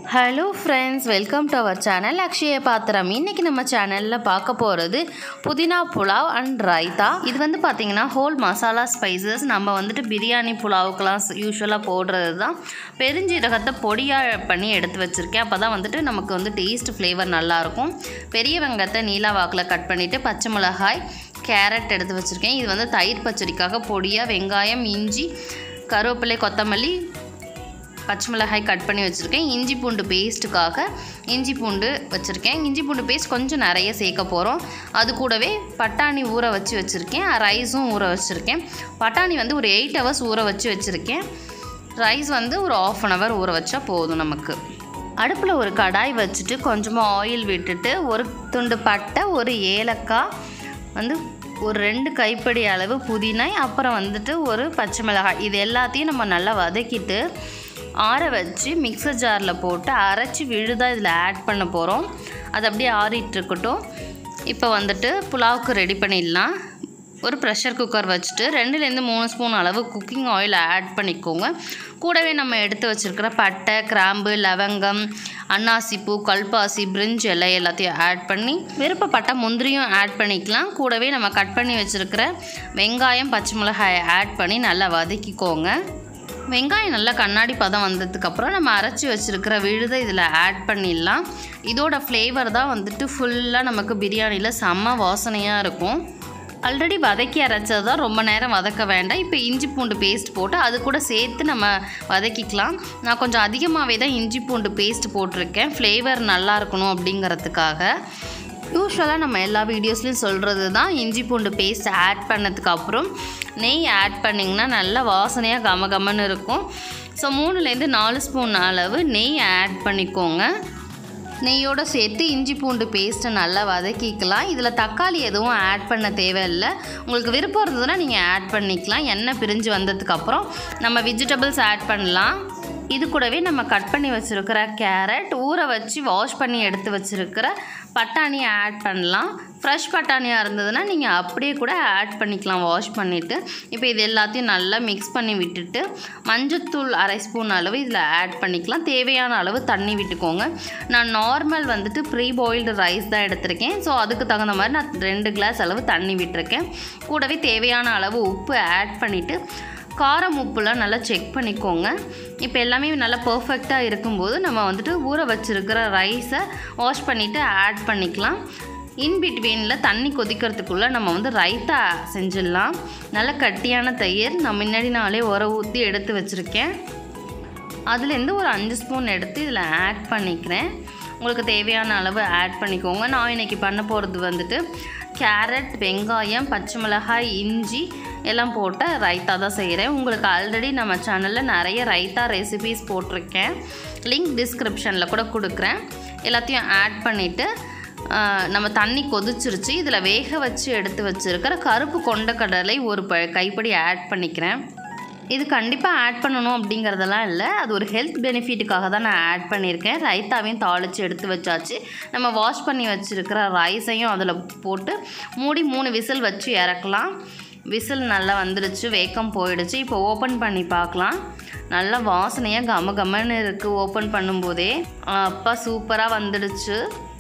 hello friends welcome to our channel Akshaya Patram இன்றைக்கி நம்ம சேனலில் பார்க்க போகிறது புதினா புலாவ் அண்ட் ரைத்தா இது வந்து பார்த்திங்கன்னா ஹோல் மசாலா ஸ்பைசஸ் நம்ம வந்துட்டு பிரியாணி புலாவுக்கெலாம் யூஸ்வலாக போடுறது தான் பெருஞ்சீரகத்தை பொடியாக பண்ணி எடுத்து வச்சுருக்கேன் அப்போ தான் வந்துட்டு நமக்கு வந்து டேஸ்ட் ஃப்ளேவர் நல்லாயிருக்கும் பெரிய வெங்காயத்தை நீலா வாக்கில் கட் பண்ணிவிட்டு பச்சை மிளகாய் கேரட் எடுத்து வச்சுருக்கேன் இது வந்து தயிர் பச்சடிக்காக பொடியாக வெங்காயம் இஞ்சி கருவேப்பிலை கொத்தமல்லி பச்சை மிளகாய் கட் பண்ணி வச்சுருக்கேன் இஞ்சி பூண்டு பேஸ்ட்டுக்காக இஞ்சி பூண்டு வச்சுருக்கேன் இஞ்சி பூண்டு பேஸ்ட் கொஞ்சம் நிறைய சேர்க்க போகிறோம் அது கூடவே பட்டாணி ஊற வச்சு வச்சுருக்கேன் ரைஸும் ஊற வச்சுருக்கேன் பட்டாணி வந்து ஒரு எயிட் ஹவர்ஸ் ஊற வச்சு வச்சுருக்கேன் ரைஸ் வந்து ஒரு ஆஃப் அன் ஹவர் ஊற வச்சா போதும் நமக்கு அடுப்பில் ஒரு கடாய் வச்சுட்டு கொஞ்சமாக ஆயில் விட்டுட்டு ஒரு துண்டு பட்டை ஒரு ஏலக்காய் வந்து ஒரு ரெண்டு கைப்படி அளவு புதினை அப்புறம் வந்துட்டு ஒரு பச்சை மிளகாய் இது எல்லாத்தையும் நம்ம நல்லா வதக்கிட்டு ஆற வச்சு மிக்சர் ஜாரில் போட்டு அரைச்சி விழுதாக இதில் ஆட் பண்ண போகிறோம் அது அப்படியே ஆறிட்டு இருக்கட்டும் இப்போ வந்துட்டு புலாவுக்கு ரெடி பண்ணிடலாம் ஒரு ப்ரெஷர் குக்கர் வச்சுட்டு ரெண்டுலேருந்து மூணு ஸ்பூன் அளவு குக்கிங் ஆயில் ஆட் பண்ணிக்கோங்க கூடவே நம்ம எடுத்து வச்சுருக்கிற பட்டை கிராம்பு லவங்கம் அன்னாசிப்பூ கல்பாசி பிரிஞ்ச் இலை எல்லாத்தையும் ஆட் பண்ணி விருப்பப்பட்ட முந்திரியும் ஆட் பண்ணிக்கலாம் கூடவே நம்ம கட் பண்ணி வச்சுருக்கிற வெங்காயம் பச்சை மிளகாயை ஆட் பண்ணி நல்லா வதக்கிக்கோங்க வெங்காயம் நல்லா கண்ணாடி பதம் வந்ததுக்கப்புறம் நம்ம அரைச்சி வச்சுருக்கிற விழுதை இதில் ஆட் பண்ணிடலாம் இதோட ஃப்ளேவர் தான் வந்துட்டு ஃபுல்லாக நமக்கு பிரியாணியில் செம்ம வாசனையாக இருக்கும் ஆல்ரெடி வதக்கி அரைச்சது தான் ரொம்ப நேரம் வதக்க வேண்டாம் இப்போ இஞ்சி பூண்டு பேஸ்ட் போட்டு அது கூட சேர்த்து நம்ம வதக்கிக்கலாம் நான் கொஞ்சம் அதிகமாகவே தான் இஞ்சி பூண்டு பேஸ்ட் போட்டிருக்கேன் ஃப்ளேவர் நல்லா இருக்கணும் அப்படிங்கிறதுக்காக யூஸ்வலாக நம்ம எல்லா வீடியோஸ்லையும் சொல்கிறது தான் இஞ்சி பூண்டு பேஸ்ட் ஆட் பண்ணதுக்கு அப்புறம் நெய் ஆட் பண்ணிங்கன்னா நல்லா வாசனையாக கம கமன்னு இருக்கும் ஸோ மூணுலேருந்து நாலு ஸ்பூன் அளவு நெய் ஆட் பண்ணிக்கோங்க நெய்யோடு சேர்த்து இஞ்சி பூண்டு பேஸ்ட்டை நல்லா வதக்கிக்கலாம் இதில் தக்காளி எதுவும் ஆட் பண்ண தேவையில்லை உங்களுக்கு விருப்பம் இருந்ததுன்னா நீங்கள் ஆட் பண்ணிக்கலாம் எண்ணெய் பிரிஞ்சு வந்ததுக்கப்புறம் நம்ம வெஜிடபிள்ஸ் ஆட் பண்ணலாம் இது கூடவே நம்ம கட் பண்ணி வச்சுருக்கிற கேரட் ஊற வச்சு வாஷ் பண்ணி எடுத்து வச்சுருக்கிற பட்டாணியை ஆட் பண்ணலாம் ஃப்ரெஷ் பட்டாணியாக இருந்ததுன்னா நீங்கள் அப்படியே கூட ஆட் பண்ணிக்கலாம் வாஷ் பண்ணிவிட்டு இப்போ இது எல்லாத்தையும் நல்லா மிக்ஸ் பண்ணி விட்டுட்டு மஞ்சத்தூள் அரை ஸ்பூன் அளவு இதில் ஆட் பண்ணிக்கலாம் தேவையான அளவு தண்ணி விட்டுக்கோங்க நான் நார்மல் வந்துட்டு ப்ரீ பாயில்டு ரைஸ் தான் எடுத்திருக்கேன் ஸோ அதுக்கு தகுந்த மாதிரி நான் ரெண்டு கிளாஸ் அளவு தண்ணி விட்டுருக்கேன் கூடவே தேவையான அளவு உப்பு ஆட் பண்ணிவிட்டு காரம் உப்புலாம் நல்லா செக் பண்ணிக்கோங்க இப்போ எல்லாமே நல்லா பர்ஃபெக்டாக இருக்கும்போது நம்ம வந்துட்டு ஊற வச்சுருக்கிற ரைஸை வாஷ் பண்ணிவிட்டு ஆட் பண்ணிக்கலாம் இன் பிட்வீனில் தண்ணி கொதிக்கிறதுக்குள்ளே நம்ம வந்து ரைத்தா செஞ்சிடலாம் நல்ல கட்டியான தயிர் நான் முன்னாடி நாளே உர ஊற்றி எடுத்து வச்சுருக்கேன் அதுலேருந்து ஒரு அஞ்சு ஸ்பூன் எடுத்து இதில் ஆட் பண்ணிக்கிறேன் உங்களுக்கு தேவையான அளவு ஆட் பண்ணிக்கோங்க நான் இன்றைக்கி பண்ண போகிறது வந்துட்டு கேரட் வெங்காயம் பச்சை மிளகாய் இஞ்சி எல்லாம் போட்ட ரைத்தா தான் செய்கிறேன் உங்களுக்கு ஆல்ரெடி நம்ம சேனலில் நிறைய ரைத்தா ரெசிபீஸ் போட்டிருக்கேன் லிங்க் டிஸ்கிரிப்ஷனில் கூட கொடுக்குறேன் எல்லாத்தையும் ஆட் பண்ணிவிட்டு நம்ம தண்ணி கொதிச்சிருச்சு இதில் வேக வச்சு எடுத்து வச்சுருக்கிற கருப்பு கொண்ட கடலை ஒரு ப கைப்படி ஆட் பண்ணிக்கிறேன் இது கண்டிப்பாக ஆட் பண்ணணும் அப்படிங்கிறதெல்லாம் இல்லை அது ஒரு ஹெல்த் பெனிஃபிட்டுக்காக தான் நான் ஆட் பண்ணியிருக்கேன் ரைத்தாவையும் தாளித்து எடுத்து வச்சாச்சு நம்ம வாஷ் பண்ணி வச்சுருக்கிற ரைஸையும் அதில் போட்டு மூடி மூணு விசில் வச்சு இறக்கலாம் விசில் நல்லா வந்துடுச்சு வேக்கம் போயிடுச்சு இப்போ ஓப்பன் பண்ணி பார்க்கலாம் நல்லா வாசனையாக கம கமன்னு இருக்குது ஓப்பன் பண்ணும்போதே அப்பா சூப்பராக வந்துடுச்சு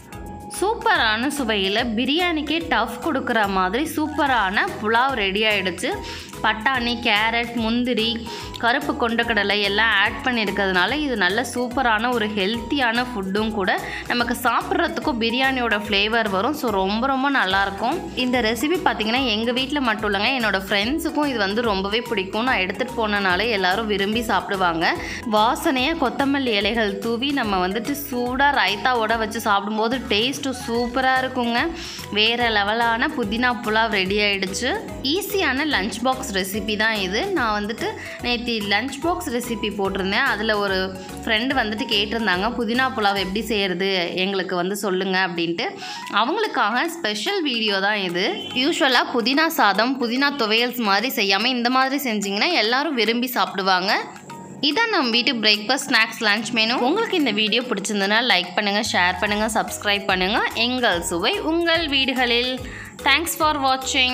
சூப்பரான சுவையில் பிரியாணிக்கே டஃப் கொடுக்குற மாதிரி சூப்பரான புலாவ் ரெடி ஆகிடுச்சு பட்டாணி கேரட் முந்திரி கருப்பு கொண்டக்கடலை எல்லாம் ஆட் பண்ணியிருக்கிறதுனால இது நல்ல சூப்பரான ஒரு ஹெல்த்தியான ஃபுட்டும் கூட நமக்கு சாப்பிட்றதுக்கும் பிரியாணியோட ஃப்ளேவர் வரும் ஸோ ரொம்ப ரொம்ப நல்லாயிருக்கும் இந்த ரெசிபி பார்த்திங்கன்னா எங்கள் வீட்டில் மட்டும் இல்லைங்க என்னோடய ஃப்ரெண்ட்ஸுக்கும் இது வந்து ரொம்பவே பிடிக்கும் நான் எடுத்துகிட்டு போனனால எல்லோரும் விரும்பி சாப்பிடுவாங்க வாசனையாக கொத்தமல்லி இலைகள் தூவி நம்ம வந்துட்டு சூடாக ரைத்தாவோட வச்சு சாப்பிடும்போது டேஸ்ட்டு சூப்பராக இருக்குங்க வேறு லெவலான புதினா புலாவ் ரெடி ஆகிடுச்சு ஈஸியான லஞ்ச் பாக்ஸ் ரெசிபி தான் இது நான் வந்துட்டு நேற்று லஞ்ச் பாக்ஸ் ரெசிபி போட்டிருந்தேன் அதில் ஒரு ஃப்ரெண்டு வந்துட்டு கேட்டிருந்தாங்க புதினா புலாவ் எப்படி செய்கிறது எங்களுக்கு வந்து சொல்லுங்கள் அப்படின்ட்டு அவங்களுக்காக ஸ்பெஷல் வீடியோ தான் இது யூஸ்வலாக புதினா சாதம் புதினா துவையல்ஸ் மாதிரி செய்யாமல் இந்த மாதிரி செஞ்சிங்கன்னா எல்லோரும் விரும்பி சாப்பிடுவாங்க இதான் நம்ம வீட்டு பிரேக்ஃபாஸ்ட் ஸ்நாக்ஸ் லஞ்ச் மெனு உங்களுக்கு இந்த வீடியோ பிடிச்சிருந்ததுன்னா லைக் பண்ணுங்கள் ஷேர் பண்ணுங்கள் சப்ஸ்கிரைப் பண்ணுங்கள் எங்கள் சுவை உங்கள் வீடுகளில் தேங்க்ஸ் ஃபார் வாட்சிங்